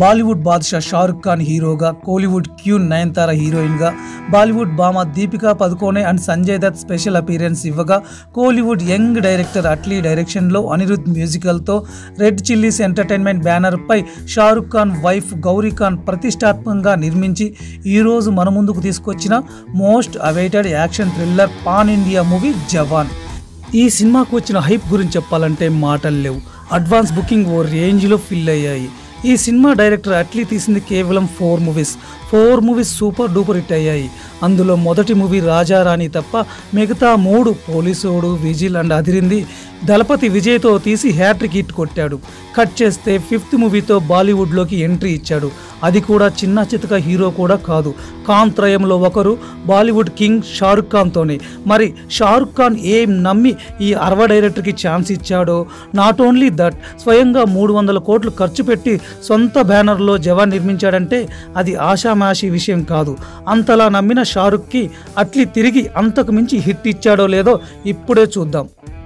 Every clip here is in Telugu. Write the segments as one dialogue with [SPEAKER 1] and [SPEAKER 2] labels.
[SPEAKER 1] బాలీవుడ్ బాద్షా షారుఖ్ ఖాన్ హీరోగా కోలీవుడ్ క్యూన్ నయన్తార హీరోయిన్గా బాలీవుడ్ భామ Deepika Padukone and Sanjay Dutt special appearance ఇవ్వగా కోలీవుడ్ యంగ్ డైరెక్టర్ అట్లీ డైరెక్షన్లో అనిరుద్ మ్యూజికల్తో రెడ్ చిల్లీస్ ఎంటర్టైన్మెంట్ బ్యానర్పై షారుఖ్ ఖాన్ వైఫ్ గౌరీ ఖాన్ ప్రతిష్టాత్మకంగా నిర్మించి ఈరోజు మన ముందుకు తీసుకొచ్చిన most awaited action thriller pan India movie Jawan ఈ సినిమాకు వచ్చిన హైప్ గురించి చెప్పాలంటే మాటలు లేవు అడ్వాన్స్ బుకింగ్ ఓ రేంజ్లో ఫిల్ అయ్యాయి ఈ సినిమా డైరెక్టర్ అట్లీ తీసింది కేవలం four movies four movies super duper hit అయ్యాయి అందులో మొదటి మూవీ రాజారాణి తప్ప మిగతా మూడు పోలీసోడు విజిల్ అండ్ అదిరింది దళపతి విజయ్తో తీసి హ్యాట్రిక్ హిట్ కొట్టాడు కట్ చేస్తే ఫిఫ్త్ మూవీతో బాలీవుడ్లోకి ఎంట్రీ ఇచ్చాడు అది కూడా చిన్న చితక హీరో కూడా కాదు ఖాన్ త్రయంలో ఒకరు బాలీవుడ్ కింగ్ షారుఖ్ ఖాన్తోనే మరి షారుఖ్ ఖాన్ ఏం నమ్మి ఈ అరవ డైరెక్టర్కి ఛాన్స్ ఇచ్చాడో నాట్ ఓన్లీ దట్ స్వయంగా మూడు వందల కోట్లు ఖర్చు పెట్టి సొంత బ్యానర్లో జవాన్ నిర్మించాడంటే అది ఆషామాషి విషయం కాదు అంతలా నమ్మిన షారుఖ్కి అట్లీ తిరిగి అంతకు మించి హిట్ ఇచ్చాడో లేదో ఇప్పుడే చూద్దాం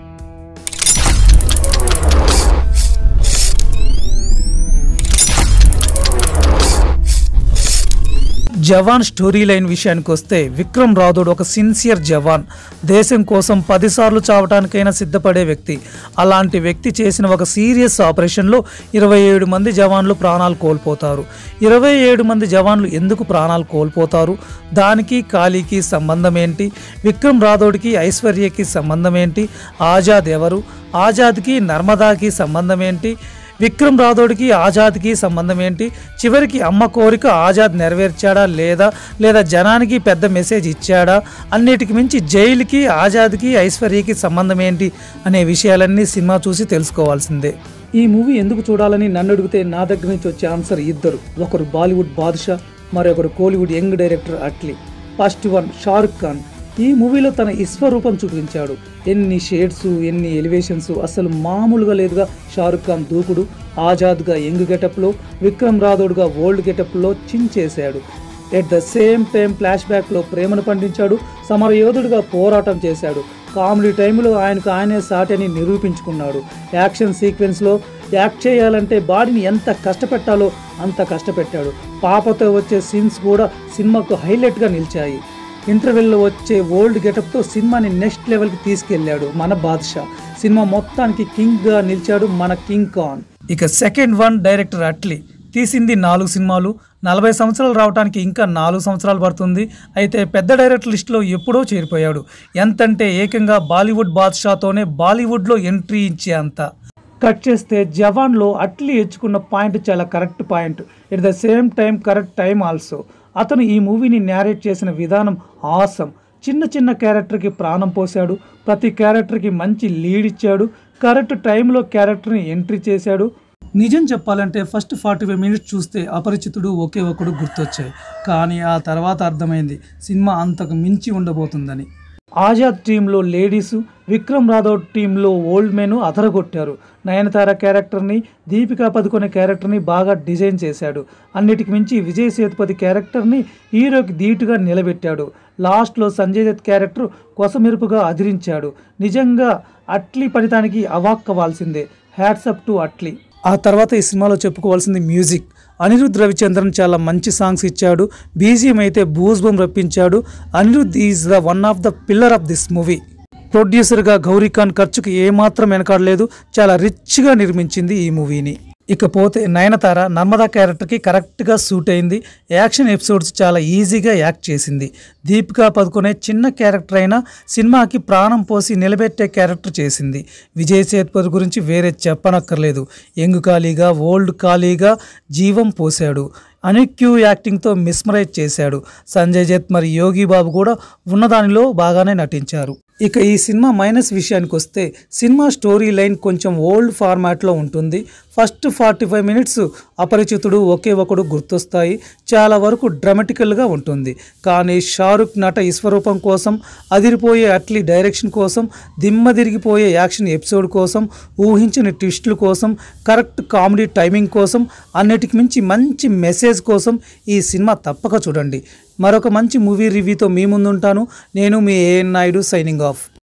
[SPEAKER 1] జవాన్ స్టోరీ లైన్ విషయానికి వస్తే విక్రమ్ రాథోడ్ ఒక సిన్సియర్ జవాన్ దేశం కోసం పదిసార్లు చావటానికైనా సిద్ధపడే వ్యక్తి అలాంటి వ్యక్తి చేసిన ఒక సీరియస్ ఆపరేషన్లో ఇరవై ఏడు మంది జవాన్లు ప్రాణాలు కోల్పోతారు ఇరవై ఏడు మంది జవాన్లు ఎందుకు ప్రాణాలు కోల్పోతారు దానికి కాళీకి సంబంధం ఏంటి విక్రమ్ రాథోడ్కి ఐశ్వర్యకి సంబంధం ఏంటి ఆజాద్ ఎవరు ఆజాద్కి నర్మదాకి సంబంధం ఏంటి విక్రమ్ రాథోడ్కి ఆజాద్కి సంబంధం ఏంటి చివరికి అమ్మ కోరిక ఆజాద్ నెరవేర్చాడా లేదా లేదా జనానికి పెద్ద మెసేజ్ ఇచ్చాడా అన్నిటికి మించి జైలుకి ఆజాద్కి ఐశ్వర్యకి సంబంధం ఏంటి అనే విషయాలన్నీ సినిమా చూసి తెలుసుకోవాల్సిందే ఈ మూవీ ఎందుకు చూడాలని నన్ను అడిగితే నా దగ్గర నుంచి వచ్చే ఆన్సర్ ఇద్దరు ఒకరు బాలీవుడ్ బాద్షా మరొకరు Kollywood young director Atlee first one Shahrukh Khan ఈ మూవీలో తన విశ్వరూపం చూపించాడు ఎన్ని షేడ్స్ ఎన్ని ఎలివేషన్స్ అసలు మామూలుగా లేదుగా షారుఖ్ ఖాన్ దూకుడు ఆజాద్గా యంగ్ గెటప్లో విక్రమ్ రాథోడ్గా ఓల్డ్ గెటప్లో చించేశాడు at the same time flash బ్యాక్లో ప్రేమను పండించాడు సమరయోధుడిగా పోరాటం చేశాడు కామెడీ టైంలో ఆయనకు ఆయనే సాటి అని నిరూపించుకున్నాడు యాక్షన్ సీక్వెన్స్లో యాక్ట్ చేయాలంటే బాడీని ఎంత కష్టపెట్టాలో అంత కష్టపెట్టాడు పాపతో వచ్చే సీన్స్ కూడా సినిమాకు హైలైట్గా నిలిచాయి ఇంటర్వెల్లో వచ్చే ఓల్డ్ గెటప్తో సినిమాని నెక్స్ట్ లెవెల్కి తీసుకెళ్లాడు మన బాద్షా సినిమా మొత్తానికి కింగ్గా నిలిచాడు మన కింగ్ ఖాన్ ఇక సెకండ్ వన్ డైరెక్టర్ అట్లీ తీసింది నాలుగు సినిమాలు నలభై సంవత్సరాలు రావడానికి ఇంకా నాలుగు సంవత్సరాలు పడుతుంది అయితే పెద్ద డైరెక్టర్ లిస్టులో ఎప్పుడో చేరిపోయాడు ఎంతంటే ఏకంగా బాలీవుడ్ బాద్షాతోనే బాలీవుడ్లో ఎంట్రీ ఇచ్చే అంత కట్ చేస్తే జవాన్లో అట్లీ ఎంచుకున్న పాయింట్ చాలా correct point at the same time correct time also అతను ఈ మూవీని నేరేట్ చేసిన విధానం ఆసం చిన్న చిన్న క్యారెక్టర్కి ప్రాణం పోశాడు ప్రతి క్యారెక్టర్కి మంచి లీడ్ ఇచ్చాడు కరెక్ట్ టైంలో క్యారెక్టర్ని ఎంట్రీ చేశాడు నిజం చెప్పాలంటే ఫస్ట్ ఫార్టీ ఫైవ్ మినిట్స్ చూస్తే అపరిచితుడు ఒకే ఒకడు గుర్తొచ్చాయి కానీ ఆ తర్వాత అర్థమైంది సినిమా అంతకు మించి ఉండబోతుందని ఆజాద్ టీంలో లేడీసు విక్రమ్ రాథోడ్ టీంలో ఓల్డ్ మెన్ అదరగొట్టారు నయనతార క్యారెక్టర్ని దీపికా పదుకొనే క్యారెక్టర్ని బాగా డిజైన్ చేశాడు అన్నిటికి మించి విజయ్ సేతుపతి క్యారెక్టర్ని హీరోకి ధీటుగా నిలబెట్టాడు లాస్ట్లో సంజయ్ దత్ క్యారెక్టర్ కొసమెరుపుగా అదిరించాడు నిజంగా అట్లీ ఫలితానికి అవాక్కవాల్సిందే హ్యాట్సప్ టు అట్లీ ఆ తర్వాత ఈ సినిమాలో చెప్పుకోవాల్సింది మ్యూజిక్ అనిరుద్ రవిచంద్రన్ చాలా మంచి సాంగ్స్ ఇచ్చాడు బీజిఎం అయితే బూస్బం రప్పించాడు Anirudh is the one of the pillar of this movie ప్రొడ్యూసర్గా గౌరీ ఖాన్ ఖర్చుకి ఏమాత్రం వెనకాడలేదు చాలా రిచ్గా నిర్మించింది ఈ మూవీని ఇకపోతే నయనతార నర్మదా క్యారెక్టర్కి కరెక్ట్గా సూట్ అయింది యాక్షన్ ఎపిసోడ్స్ చాలా ఈజీగా యాక్ట్ చేసింది దీపికా పదుకునే చిన్న క్యారెక్టర్ అయినా సినిమాకి ప్రాణం పోసి నిలబెట్టే క్యారెక్టర్ చేసింది విజయ్ సేతుపతి గురించి వేరే చెప్పనక్కర్లేదు యంగ్ ఖాళీగా ఓల్డ్ ఖాళీగా జీవం పోశాడు అనిక్యూ యాక్టింగ్తో మిస్మరైజ్ చేశాడు సంజయ్ జత్ మరి యోగి బాబు కూడా ఉన్నదానిలో బాగానే నటించారు ఇక ఈ సినిమా మైనస్ విషయానికి వస్తే సినిమా స్టోరీ లైన్ కొంచెం ఓల్డ్ ఫార్మాట్లో ఉంటుంది first forty five minutes Aparichitudu Oke Okkadu గుర్తొస్తాయి చాలా వరకు డ్రామటికల్గా ఉంటుంది కానీ షారుఖ్ నట విశ్వరూపం కోసం అదిరిపోయే అట్లీ డైరెక్షన్ కోసం దిమ్మ తిరిగిపోయే యాక్షన్ ఎపిసోడ్ కోసం ఊహించని ట్విస్టుల కోసం కరెక్ట్ కామెడీ టైమింగ్ కోసం అన్నిటికి మించి మంచి మెసేజ్ కోసం ఈ సినిమా తప్పక చూడండి మరొక మంచి మూవీ రివ్యూతో మీ ముందుంటాను నేను మీ ఏఎన్ నాయుడు సైనింగ్ ఆఫ్